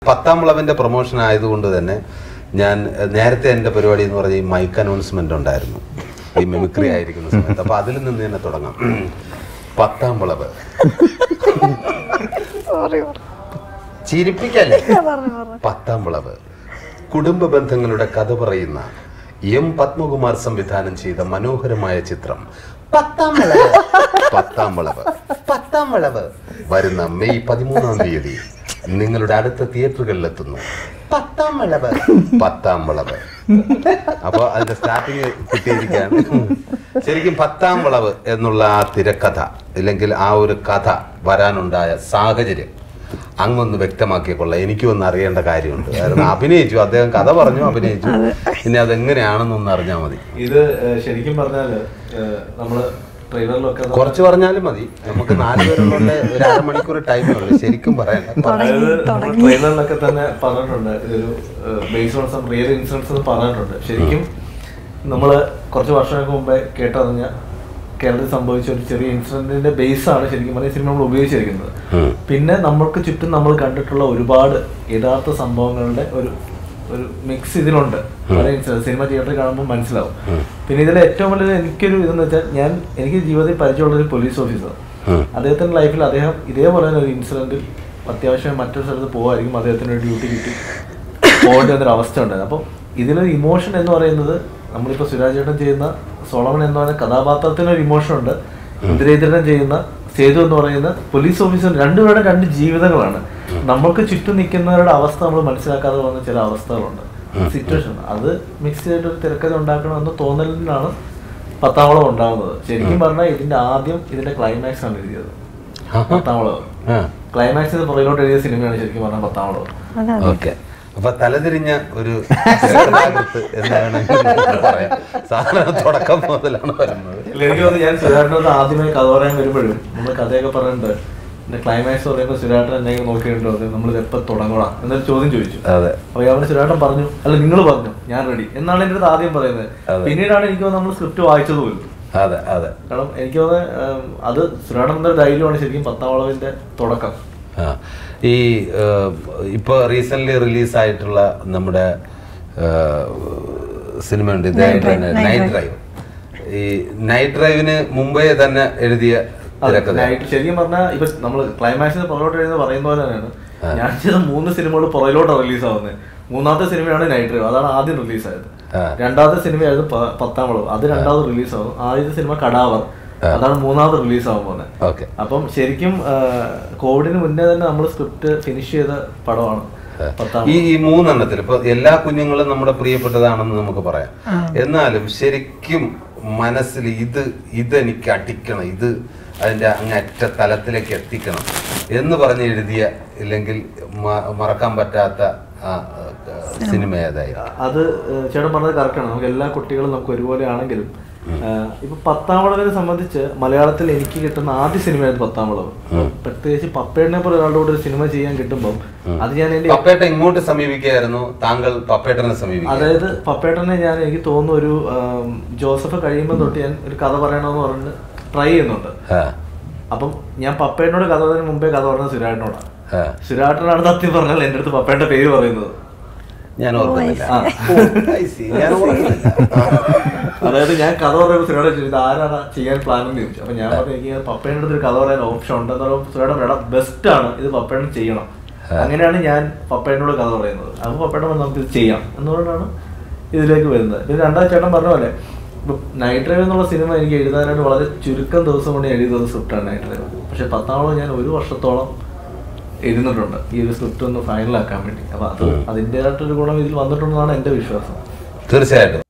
പത്താം വിളവിന്റെ പ്രൊമോഷൻ ആയതുകൊണ്ട് തന്നെ ഞാൻ എഹ്, നേരത്തെ എൻ്റെ പരിപാടി എന്ന് പറഞ്ഞാൽ ഈ മൈക്ക് അനൗൺസ്മെന്റ് ഉണ്ടായിരുന്നു ഈ മിമിക്രി ആയിരിക്കുന്ന സമയത്ത് അപ്പൊ അതിൽ നിന്ന് തന്നെ തുടങ്ങാം പത്താം വിളവ് ചിരിപ്പിക്കല്ലേ പത്താം വിളവ് കുടുംബ ബന്ധങ്ങളുടെ കഥ പറയുന്ന എം പത്മകുമാർ സംവിധാനം ചെയ്ത മനോഹരമായ ചിത്രം പത്താം വിളവ് പത്താം വിളവ് പത്താം വിളവ് വരുന്ന മെയ് പതിമൂന്നാം തീയതി നിങ്ങളുടെ അടുത്ത തിയേറ്ററുകളിൽ എത്തുന്നു പത്താം വിളവ് പത്താം വിളവ് അപ്പൊ അതിന്റെ സ്റ്റാർട്ടിങ് കിട്ടിയിരിക്കുകയാണ് ശരിക്കും പത്താം വിളവ് എന്നുള്ള ആ തിരക്കഥ ഇല്ലെങ്കിൽ ആ ഒരു കഥ വരാനുണ്ടായ സാഹചര്യം അങ്ങൊന്ന് വ്യക്തമാക്കിയ കൊള്ളാം എനിക്കും ഒന്ന് അറിയേണ്ട കാര്യമുണ്ട് കാരണം അഭിനയിച്ചു അദ്ദേഹം കഥ പറഞ്ഞു അഭിനയിച്ചു ഇനി അതെങ്ങനെയാണെന്നൊന്ന് അറിഞ്ഞാൽ മതി ഇത് ഏഹ്, ശരിക്കും പറഞ്ഞാല് ഏഹ്, നമ്മള് ട്രെയിലറിലൊക്കെ നമ്മൾ- കുറച്ച് പറഞ്ഞാലും മതി നമുക്ക് നാല് പേരുള്ള ഒരു അരമണിക്കൂർ ടൈമേ ഉള്ളൂ ശരിക്കും പറയണ്ട അതായത് നമ്മൾ ട്രെയിലറിലൊക്കെ തന്നെ പറഞ്ഞിട്ടുണ്ട് ഇതൊരു based on some real incidents എന്ന് പറഞ്ഞിട്ടുണ്ട് ശരിക്കും നമ്മൾ കുറച്ച് വർഷങ്ങൾക്ക് മുമ്പേ കേട്ടറിഞ്ഞ കേരളത്തിൽ സംഭവിച്ച ഒരു ചെറിയ ഇൻസിഡന്റിന്റെ ബേസ് ആണ് ശരിക്കും പറഞ്ഞാൽ ഈ സിനിമ നമ്മൾ ഉപയോഗിച്ചിരിക്കുന്നത് ഉം. പിന്നെ നമ്മൾക്ക് ചുറ്റും നമ്മൾ കണ്ടിട്ടുള്ള ഒരുപാട് യഥാർത്ഥ സംഭവങ്ങളുടെ ഒരു ഒരു മിക്സ് ഇതിലുണ്ട് പല ഇൻസിഡന്റ് സിനിമ തിയേറ്ററിൽ കാണുമ്പോൾ മനസ്സിലാവും പിന്നെ ഇതിൽ ഏറ്റവും വലിയ എനിക്കൊരു ഇതെന്ന് വെച്ചാൽ ഞാൻ എനിക്ക് ജീവിതത്തിൽ പരിചയമുള്ള ഒരു പോലീസ് ഓഫീസർ ഉം. അദ്ദേഹത്തിന്റെ ലൈഫിൽ അദ്ദേഹം ഇതേപോലെ തന്നെ ഒരു ഇൻസിഡന്റിൽ അത്യാവശ്യം മറ്റൊരു സ്ഥലത്ത് പോകുമായിരിക്കും അദ്ദേഹത്തിന് ഒരു ഡ്യൂട്ടി കിട്ടി പോകേണ്ട ഒരു അവസ്ഥ ഉണ്ടായത് അപ്പം ഇതിലൊരു ഇമോഷൻ എന്ന് പറയുന്നത് നമ്മളിപ്പോൾ സുരാജേട്ടൻ ചെയ്യുന്ന സോളമൻ എന്ന് പറയുന്ന കഥാപാത്രത്തിന് ഒരു ഇമോഷൻ ഉണ്ട് ഇന്ദിരേന്ദ്രൻ ചെയ്യുന്ന സേതു എന്ന് പറയുന്ന പോലീസ് ഓഫീസർ രണ്ടുപേരുടെ രണ്ട് ജീവിതങ്ങളാണ് നമ്മൾക്ക് ചുറ്റും നിൽക്കുന്നവരുടെ അവസ്ഥ നമ്മൾ മനസ്സിലാക്കാതെ പോകുന്ന ചില അവസ്ഥകളുണ്ട് സിറ്റുവേഷൻ അത് മിക്സ് ചെയ്തിട്ട് ഒരു തിരക്കഥ ഉണ്ടാക്കണമെന്ന് തോന്നലിനാണ് പത്താവളം ഉണ്ടാകുന്നത് ശരിക്കും പറഞ്ഞാൽ ഇതിന്റെ ആദ്യം ഇതിന്റെ ക്ലൈമാക്സ് ആണ് എഴുതിയത് പത്താവളം ആ ക്ലൈമാക്സിന് പുറകിലോട്ട് എഴുതിയ സിനിമയാണ് ശരിക്കും പറഞ്ഞാൽ പത്താവളം ഓക്കെ അപ്പൊ തലതിരിഞ്ഞ ഒരു തിരക്കഥാകൃത്ത് എന്ന് വേണമെങ്കിൽ നമുക്ക് പറയാം സാധാരണ തുടക്കം മുതലാണ് വരുന്നത് ഇല്ല, എനിക്ക് തോന്നുന്നു ഞാൻ സുരാട്ടനോട് ആദ്യമായി കഥ പറയാൻ വരുമ്പോഴും നമ്മൾ കഥയൊക്കെ പറഞ്ഞിട്ട് എന്റെ ക്ലൈമാക്സ് പറയുമ്പോൾ സുരാട്ടൻ എന്തെങ്കിലും നോക്കിയിട്ടുണ്ടോ നമ്മൾ ഇത് എപ്പോൾ തുടങ്ങണം എന്നൊരു ചോദ്യം ചോദിച്ചു അതെ അപ്പൊ അവിടെ സുരാട്ടൻ പറഞ്ഞു അല്ല നിങ്ങൾ പറഞ്ഞു ഞാൻ റെഡി എന്നാണ് എൻ്റെ അടുത്ത് ആദ്യം പറയുന്നത് അതെ. പിന്നീടാണ് എനിക്ക് തോന്നുന്നത് നമ്മൾ സ്ക്രിപ്റ്റ് വായിച്ചത് പോലും അതെ അതെ കാരണം എനിക്ക് തോന്നുന്നത് ഉം, അത് സുരാട്ടൻ എന്നൊരു ധൈര്യമാണ് ശരിക്കും പത്താം വളവിന്റെ തുടക്കം ആ ഈ ഏഹ്, ഇപ്പൊ റീസെന്റ് റിലീസായിട്ടുള്ള നമ്മുടെ സിനിമ ഉണ്ട് ഇതേ നൈറ്റ് ഡ്രൈവ് ഈ നൈറ്റ് ഡ്രൈവിന് മുമ്പേ തന്നെ എഴുതിയ തിരക്കഥ നൈറ്റ് ശരിക്കും പറഞ്ഞാൽ ഇപ്പൊ നമ്മൾ ക്ലൈമാക്സിന് പുറകോട്ട് എഴുതുന്ന പറയുന്ന പോലെ തന്നെയാണ് ഞാൻ ചെയ്ത മൂന്ന് സിനിമകൾ പുറകിലോട്ട് റിലീസ് ആവുന്നത് മൂന്നാമത്തെ സിനിമയാണ് നൈറ്റ് ഡ്രൈവ് അതാണ് ആദ്യം റിലീസ് ആയത് ആ. രണ്ടാമത്തെ സിനിമയായിരുന്നു പ- പത്താം വളവ് അത് രണ്ടാമത് റിലീസ് ആവും ആദ്യത്തെ സിനിമ കടാവർ അതാണ് മൂന്നാമത് റിലീസ് ആവാൻ പോകുന്നത് ഓക്കെ അപ്പം ശരിക്കും ആ, കോവിഡിന് മുന്നേ തന്നെ നമ്മൾ സ്ക്രിപ്റ്റ് ഫിനിഷ് ചെയ്ത പടമാണ് പത്താം ഈ ഈ മൂന്നെണ്ണത്തിൽ ഇപ്പൊ എല്ലാ കുഞ്ഞുങ്ങളും നമ്മുടെ പ്രിയപ്പെട്ടതാണെന്ന് നമുക്ക് പറയാം എന്നാലും ശരിക്കും മനസ്സിൽ ഇത് ഇതെനിക്ക് അടിക്കണം ഇത് അതിന്റെ അങ്ങറ്റ തലത്തിലേക്ക് എത്തിക്കണം എന്ന് പറഞ്ഞ് എഴുതിയ ഇല്ലെങ്കിൽ മ- മറക്കാൻ പറ്റാത്ത ആ, ആ, സിനിമ ഏതായിരുന്നു അത് ഏഹ്, ചേട്ടൻ പറഞ്ഞത് കറക്റ്റാണ് നമുക്ക് എല്ലാ കുട്ടികളും നമുക്ക് ഒരുപോലെ ആണെങ്കിലും ഏഹ്, ഇപ്പൊ പത്താം വളവിനെ സംബന്ധിച്ച് മലയാളത്തിൽ എനിക്ക് കിട്ടുന്ന ആദ്യ സിനിമയായിരുന്നു പത്താം വളവ് പ്രത്യേകിച്ച് പപ്പേടിനെ പോലെ ഒരാളുടെ കൂടെ ഒരു സിനിമ ചെയ്യാൻ കിട്ടുമ്പോൾ അത് ഞാൻ എന്റെ പപ്പേട്ട ഇങ്ങോട്ട് സമീപിക്കുകയായിരുന്നു താങ്കൾ പപ്പേട്ടനെ സമീപിക്കുക അതായത് പപ്പേട്ടനെ ഞാൻ എനിക്ക് തോന്നുന്നു ഒരു ആം, ജോസഫ് കഴിയുമ്പോൾ തൊട്ട് ഞാൻ ഒരു കഥ പറയണമെന്ന് പറഞ്ഞ് ട്രൈ ചെയ്യുന്നുണ്ട് ആ, അപ്പം ഞാൻ പപ്പേട്ടനോട് കഥ പറയുന്നതിന് മുമ്പേ കഥ പറഞ്ഞത് സുരാട്ടനോടാണ് ആ. സുരാട്ടനാണ് സത്യം പറഞ്ഞാൽ എൻ്റെ അടുത്ത് പപ്പേട്ടൻ്റെ പേര് പറയുന്നത് ഞാൻ ഓർക്കുന്നില്ല ആ. ഓ, I see. ഞാൻ ഓർക്കുന്നില്ല ആ. അതായത് ഞാൻ കഥ പറയുമ്പോൾ സുരേടെ ചോദിച്ചു ഇത് ആരാണ് ചെയ്യാൻ പ്ലാൻ എന്ന് ചോദിച്ചു അപ്പൊ ഞാൻ പറഞ്ഞു എനിക്ക് പപ്പയുടെ അടുത്ത് ഒരു കഥ പറയാൻ ഓപ്ഷൻ ഉണ്ടെന്ന് പറയുമ്പോൾ സുരേടെ എടാ ബെസ്റ്റ് ആണ് ഇത് പപ്പയുടെ ചെയ്യണം അങ്ങനെയാണ് ഞാൻ പപ്പേനോട് കഥ പറയുന്നത് അപ്പൊ പപ്പയുടെ പറഞ്ഞു നമുക്ക് ഇത് ചെയ്യാം എന്നുകൊണ്ടാണ് ഇതിലേക്ക് വരുന്നത് പിന്നെ രണ്ടാം ചേട്ടൻ പറഞ്ഞ പോലെ ഇപ്പൊ നൈറ്റ് ഡ്രൈവ് എന്നുള്ള സിനിമ എനിക്ക് എഴുതാനായിട്ട് വളരെ ചുരുക്കം ദിവസം കൊണ്ട് എഴുതിയത് സ്ക്രിപ്റ്റാണ് നൈറ്റ് ഡ്രൈവ് പക്ഷെ പത്താമത് ഞാൻ ഒരു വർഷത്തോളം എഴുതുന്നുണ്ട് ഈ ഒരു സ്ക്രിപ്റ്റ് ഒന്ന് ഫൈനലാക്കാൻ വേണ്ടി അപ്പൊ അത് അതിൻ്റെതായിട്ടൊരു ഗുണം ഇതിൽ വന്നിട്ടുണ്ടെന്നാണ് എന്റെ വിശ്വാസം തീർച്ചയായിട്ടും